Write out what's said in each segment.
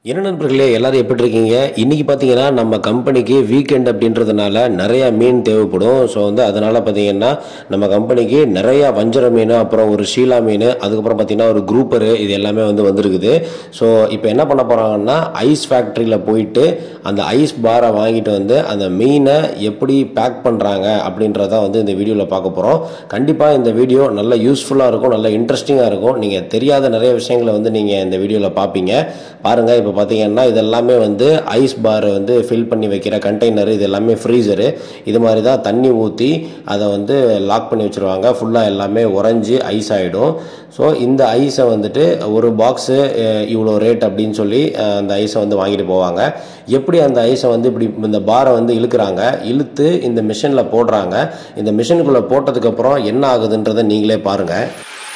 என்ன நண்பர்களே எல்லாரும் எப்படி இருக்கீங்க இன்னைக்கு பார்த்தீங்கன்னா நம்ம கம்பெனிக்கு வீக்கெண்ட் அப்படின்றதுனால நிறைய மீன் தேவைப்படும் ஸோ வந்து அதனால பார்த்தீங்கன்னா நம்ம கம்பெனிக்கு நிறைய வஞ்சர மீன் அப்புறம் ஒரு ஷீலா மீன் அதுக்கப்புறம் பார்த்தீங்கன்னா ஒரு குரூப்பரு இது எல்லாமே வந்து வந்திருக்குது ஸோ இப்போ என்ன பண்ண போகிறாங்கன்னா ஐஸ் ஃபேக்ட்ரியில் போயிட்டு அந்த ஐஸ் பாரை வாங்கிட்டு வந்து அந்த மீனை எப்படி பேக் பண்ணுறாங்க அப்படின்றத வந்து இந்த வீடியோவில் பார்க்க போகிறோம் கண்டிப்பாக இந்த வீடியோ நல்ல யூஸ்ஃபுல்லாக இருக்கும் நல்ல இன்ட்ரெஸ்டிங்காக இருக்கும் நீங்கள் தெரியாத நிறைய விஷயங்களை வந்து நீங்கள் இந்த வீடியோவில் பார்ப்பீங்க பாருங்கள் இப்போ பார்த்தீங்கன்னா இதெல்லாமே வந்து ஐஸ் பார் வந்து ஃபில் பண்ணி வைக்கிற கண்டெய்னர் இது எல்லாமே ஃப்ரீசரு இது மாதிரி தான் தண்ணி ஊற்றி அதை வந்து லாக் பண்ணி வச்சுருவாங்க ஃபுல்லாக எல்லாமே உறைஞ்சி ஐஸ் ஆகிடும் ஸோ இந்த ஐஸை வந்துட்டு ஒரு பாக்ஸு இவ்வளோ ரேட் அப்படின்னு சொல்லி அஹ், அந்த ஐஸை வந்து வாங்கிட்டு போவாங்க எப்படி அந்த ஐஸை வந்து இப்படி இந்த பாரை வந்து இழுக்கிறாங்க இழுத்து இந்த மிஷினில் போடுறாங்க இந்த மிஷினுக்குள்ளே போட்டதுக்கப்புறம் என்ன ஆகுதுன்றதை நீங்களே பாருங்கள்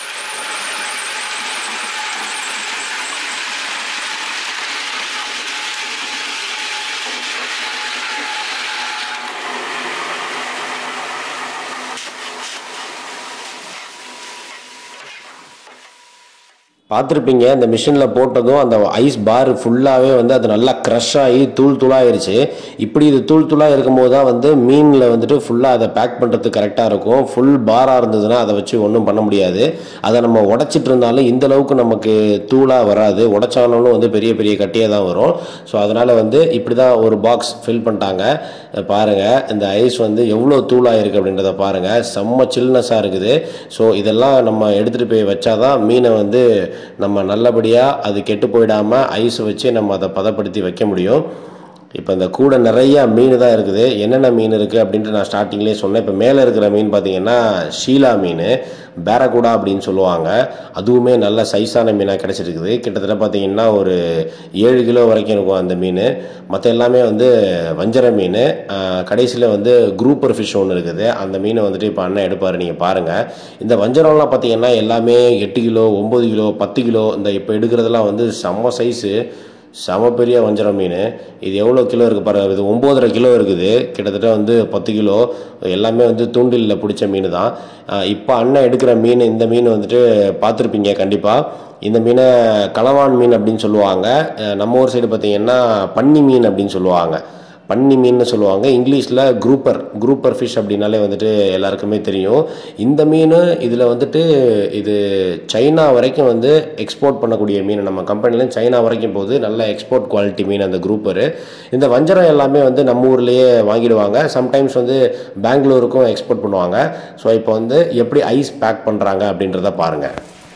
பார்த்துருப்பீங்க இந்த மிஷினில் போட்டதும் அந்த ஐஸ் பார் ஃபுல்லாகவே வந்து அது நல்லா க்ரஷ் ஆகி தூள் தூளாயிருச்சு இப்படி இது தூள் தூளாக இருக்கும்போது தான் வந்து மீனில் வந்துட்டு ஃபுல்லாக அதை பேக் பண்ணுறதுக்கு கரெக்டாக இருக்கும் ஃபுல் பாராக இருந்ததுன்னா அதை வச்சு ஒன்றும் பண்ண முடியாது அதை நம்ம உடச்சிட்டு இருந்தாலும் இந்த அளவுக்கு நமக்கு தூளாக வராது உடச்சாலும் வந்து பெரிய பெரிய கட்டியாக தான் வரும் ஸோ அதனால் வந்து இப்படி தான் ஒரு பாக்ஸ் ஃபில் பண்ணிட்டாங்க பாருங்கள் இந்த ஐஸ் வந்து எவ்வளோ தூளாக இருக்குது அப்படின்றத பாருங்கள் செம்ம சில்னஸாக இருக்குது ஸோ இதெல்லாம் நம்ம எடுத்துகிட்டு போய் வச்சாதான் மீனை வந்து நம்ம நல்லபடியாக அது கெட்டு போயிடாமல் ஐஸ் வச்சு நம்ம அதை பதப்படுத்தி வைக்க முடியும் இப்போ இந்த கூடை நிறைய மீன் தான் இருக்குது என்னென்ன மீன் இருக்குது அப்படின்ட்டு நான் ஸ்டார்டிங்லேயே சொன்னேன் இப்போ மேலே இருக்கிற மீன் பார்த்தீங்கன்னா ஷீலா மீன் பேரகுடா அப்படின்னு சொல்லுவாங்க அதுவுமே நல்ல சைஸான மீனாக கிடச்சிருக்குது கிட்டத்தட்ட பார்த்தீங்கன்னா ஒரு ஏழு கிலோ வரைக்கும் இருக்கும் அந்த மீன் மற்ற எல்லாமே வந்து வஞ்சர மீன் கடைசியில் வந்து குரூப்பர் ஃபிஷ் ஒன்று இருக்குது அந்த மீனை வந்துட்டு இப்போ அண்ணன் எடுப்பார் நீங்கள் பாருங்கள் இந்த வஞ்சரம்லாம் பார்த்தீங்கன்னா எல்லாமே எட்டு கிலோ ஒம்பது கிலோ பத்து கிலோ இந்த இப்போ எடுக்கிறதெல்லாம் வந்து செம்ம சைஸு செம பெரிய வஞ்சரம் மீன் இது எவ்வளோ கிலோ இருக்குது பாருங்க இது ஒம்போதரை கிலோ இருக்குது கிட்டத்தட்ட வந்து பத்து கிலோ எல்லாமே வந்து தூண்டிலில் பிடிச்ச மீன் தான் இப்போ அண்ணன் எடுக்கிற மீன் இந்த மீன் வந்துட்டு பார்த்துருப்பீங்க கண்டிப்பாக இந்த மீனை களவான் மீன் அப்படின்னு சொல்லுவாங்க அஹ் நம்ம ஊர் சைடு பார்த்தீங்கன்னா பன்னி மீன் அப்படின்னு சொல்லுவாங்க பன்னி மீன்னு சொல்லுவாங்க இங்கிலீஷில் குரூப்பர் குரூப்பர் ஃபிஷ் அப்படின்னாலே வந்துட்டு எல்லாருக்குமே தெரியும் இந்த மீன் இதில் வந்துட்டு இது சைனா வரைக்கும் வந்து எக்ஸ்போர்ட் பண்ணக்கூடிய மீன் நம்ம கம்பெனியில் சைனா வரைக்கும் போகுது நல்ல எக்ஸ்போர்ட் குவாலிட்டி மீன் அந்த குரூப்பரு இந்த வஞ்சரம் எல்லாமே வந்து நம்ம ஊர்லேயே வாங்கிடுவாங்க சம்டைம்ஸ் வந்து பெங்களூருக்கும் எக்ஸ்போர்ட் பண்ணுவாங்க ஸோ இப்போ வந்து எப்படி ஐஸ் பேக் பண்ணுறாங்க அப்படின்றத பாருங்கள்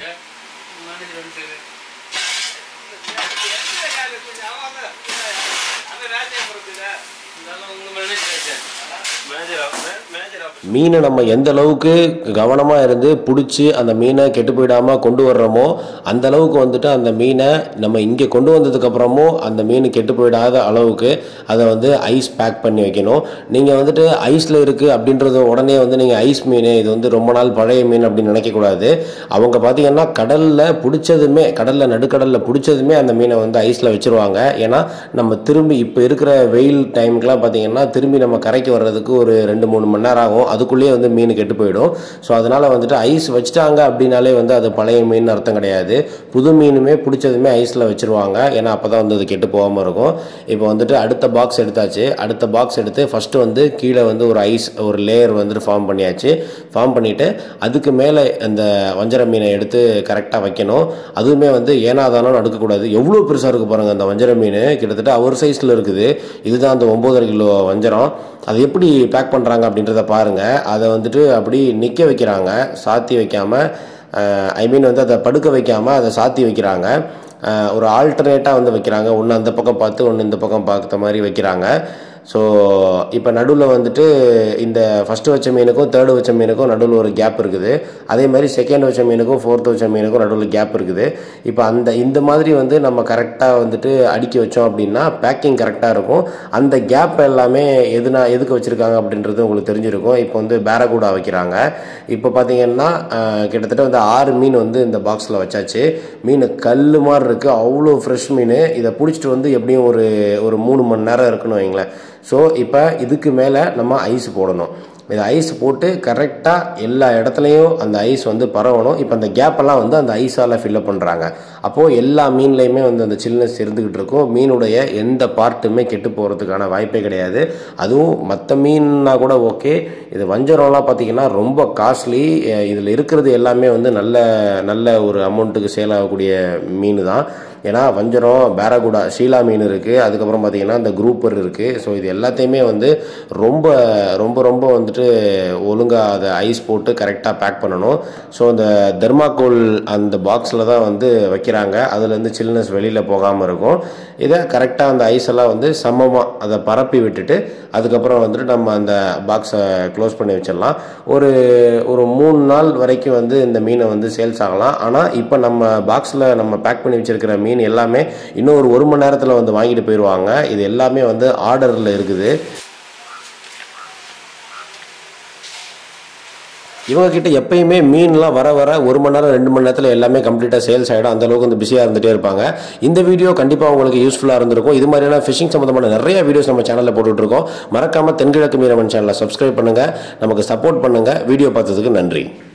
மீனை நம்ம எந்த அளவுக்கு கவனமாக இருந்து பிடிச்சி அந்த மீனை கெட்டு போயிடாமல் கொண்டு வர்றோமோ அந்த அளவுக்கு வந்துட்டு அந்த மீனை நம்ம இங்கே கொண்டு வந்ததுக்கப்புறமும் அந்த மீன் கெட்டு போயிடாத அளவுக்கு அதை வந்து ஐஸ் பேக் பண்ணி வைக்கணும் நீங்கள் வந்துட்டு ஐஸில் இருக்குது அப்படின்றது உடனே வந்து நீங்கள் ஐஸ் மீன் இது வந்து ரொம்ப நாள் பழைய மீன் அப்படின்னு நினைக்கக்கூடாது அவங்க பார்த்தீங்கன்னா கடலில் பிடிச்சதுமே கடலில் நடுக்கடலில் பிடிச்சதுமே அந்த மீனை வந்து ஐஸில் வச்சுருவாங்க ஏன்னா நம்ம திரும்பி இப்போ இருக்கிற வெயில் டைமுக்குலாம் பார்த்தீங்கன்னா திரும்பி நம்ம கரைக்கு வர்றதுக்கு ஒரு ரெண்டு மூணு மணி நேரம் ஆகும் அதுக்குள்ளேயே வந்து மீன் கெட்டு போயிடும் ஸோ அதனால் வந்துட்டு ஐஸ் வச்சுட்டாங்க அப்படின்னாலே வந்து அது பழைய மீன் அர்த்தம் கிடையாது புது மீனுமே பிடிச்சதுமே ஐஸில் வச்சுருவாங்க ஏன்னா அப்போ தான் வந்து அது கெட்டு போகாமல் இருக்கும் இப்போ வந்துட்டு அடுத்த பாக்ஸ் எடுத்தாச்சு அடுத்த பாக்ஸ் எடுத்து ஃபஸ்ட்டு வந்து கீழே வந்து ஒரு ஐஸ் ஒரு லேயர் வந்துட்டு ஃபார்ம் பண்ணியாச்சு ஃபார்ம் பண்ணிவிட்டு அதுக்கு மேலே அந்த வஞ்சர மீனை எடுத்து கரெக்டாக வைக்கணும் அதுவுமே வந்து ஏனாதானோ அடுக்கக்கூடாது எவ்வளோ பெருசாக இருக்குது பாருங்கள் அந்த வஞ்சர மீன் கிட்டத்தட்ட அவர் சைஸில் இருக்குது இதுதான் அந்த ஒம்போதரை கிலோ வஞ்சரம் அது எப்படி பேக் பண்ணுறாங்க அப்படின்றத பாருங்கள் அதை வந்துட்டு அப்படி நிற்க வைக்கிறாங்க சாத்தி வைக்காமல் ஐ மீன் வந்து அதை படுக்க வைக்காமல் அதை சாத்தி வைக்கிறாங்க அஹ், ஒரு ஆல்டர்னேட்டாக வந்து வைக்கிறாங்க ஒன்று அந்த பக்கம் பார்த்து ஒன்று இந்த பக்கம் பார்த்த மாதிரி வைக்கிறாங்க ஸோ இப்போ நடுவில் வந்துட்டு இந்த ஃபஸ்ட்டு வச்ச மீனுக்கும் தேர்டு வச்ச மீனுக்கும் நடுவில் ஒரு கேப் இருக்குது அதே மாதிரி செகண்ட் வச்ச மீனுக்கும் ஃபோர்த் வச்ச மீனுக்கும் நடுவில் கேப் இருக்குது இப்போ அந்த இந்த மாதிரி வந்து நம்ம கரெக்டாக வந்துட்டு அடுக்கி வச்சோம் அப்படின்னா பேக்கிங் கரெக்டாக இருக்கும் அந்த கேப் எல்லாமே எதுனா எதுக்கு வச்சுருக்காங்க அப்படின்றது உங்களுக்கு தெரிஞ்சிருக்கும் இப்போ வந்து பேரகூடா வைக்கிறாங்க இப்போ பார்த்தீங்கன்னா அஹ், கிட்டத்தட்ட வந்து ஆறு மீன் வந்து இந்த பாக்ஸில் வச்சாச்சு மீன் கல் மாதிரி இருக்குது அவ்வளோ ஃப்ரெஷ் மீன் இதை பிடிச்சிட்டு வந்து எப்படியும் ஒரு ஒரு மூணு மணி நேரம் இருக்குன்னு வைங்களேன் ஸோ இப்போ இதுக்கு மேலே நம்ம ஐஸ் போடணும் இது ஐஸ் போட்டு கரெக்டாக எல்லா இடத்துலையும் அந்த ஐஸ் வந்து பரவணும் இப்போ அந்த கேப்பெல்லாம் வந்து அந்த ஐஸால் ஃபில்லப் பண்ணுறாங்க அப்போது எல்லா மீன்லேயுமே வந்து அந்த சில்னஸ் இருந்துக்கிட்டு இருக்கும் மீனுடைய எந்த பார்ட்டுமே கெட்டு போகிறதுக்கான வாய்ப்பே கிடையாது அதுவும் மற்ற மீன்னா கூட ஓகே இது வஞ்சரம்லாம் பார்த்தீங்கன்னா ரொம்ப காஸ்ட்லி இதில் இருக்கிறது எல்லாமே வந்து நல்ல நல்ல ஒரு அமௌண்ட்டுக்கு சேல் ஆகக்கூடிய மீன் தான் ஏன்னா வஞ்சரம் பேரகுடா ஷீலா மீன் இருக்குது அதுக்கப்புறம் பார்த்தீங்கன்னா இந்த குரூப்பர் இருக்குது ஸோ இது எல்லாத்தையுமே வந்து ரொம்ப ரொம்ப ரொம்ப வந்துட்டு ஒழுங்காக அதை ஐஸ் போட்டு கரெக்டாக பேக் பண்ணணும் ஸோ இந்த தெர்மாக்கோல் அந்த பாக்ஸில் தான் வந்து வைக்கிறாங்க அதுலேருந்து சில்னஸ் வெளியில் போகாமல் இருக்கும் இதை கரெக்டாக அந்த ஐஸ் எல்லாம் வந்து சமமாக அதை பரப்பி விட்டுட்டு அதுக்கப்புறம் வந்துட்டு நம்ம அந்த பாக்ஸை க்ளோஸ் பண்ணி வச்சிடலாம் ஒரு ஒரு மூணு நாள் வரைக்கும் வந்து இந்த மீனை வந்து சேல்ஸ் ஆகலாம் ஆனால் இப்போ நம்ம பாக்ஸில் நம்ம பேக் பண்ணி வச்சிருக்கிற மீன் எல்லாமே இன்னும் ஒரு ஒரு மணி நேரத்தில் வந்து வாங்கிட்டு போயிடுவாங்க இது எல்லாமே வந்து ஆர்டரில் இருக்குது இவங்க கிட்ட எப்பயுமே மீன்லாம் வர வர ஒரு மணி நேரம் ரெண்டு மணி நேரத்தில் எல்லாமே கம்ப்ளீட்டாக சேல்ஸ் ஆகிடும் அந்த அளவுக்கு வந்து பிஸியாக இருந்துகிட்டே இருப்பாங்க இந்த வீடியோ கண்டிப்பாக உங்களுக்கு யூஸ்ஃபுல்லாக இருந்திருக்கும் இது மாதிரியான ஃபிஷிங் சம்மந்தமான நிறைய வீடியோஸ் நம்ம சேனலில் போட்டுட்ருக்கோம் மறக்காமல் தென்கிழக்கு மீனவன் சேனலை சப்ஸ்கிரைப் பண்ணுங்கள் நமக்கு சப்போர்ட் பண்ணுங்கள் வீடியோ பார்த்ததுக்கு நன்றி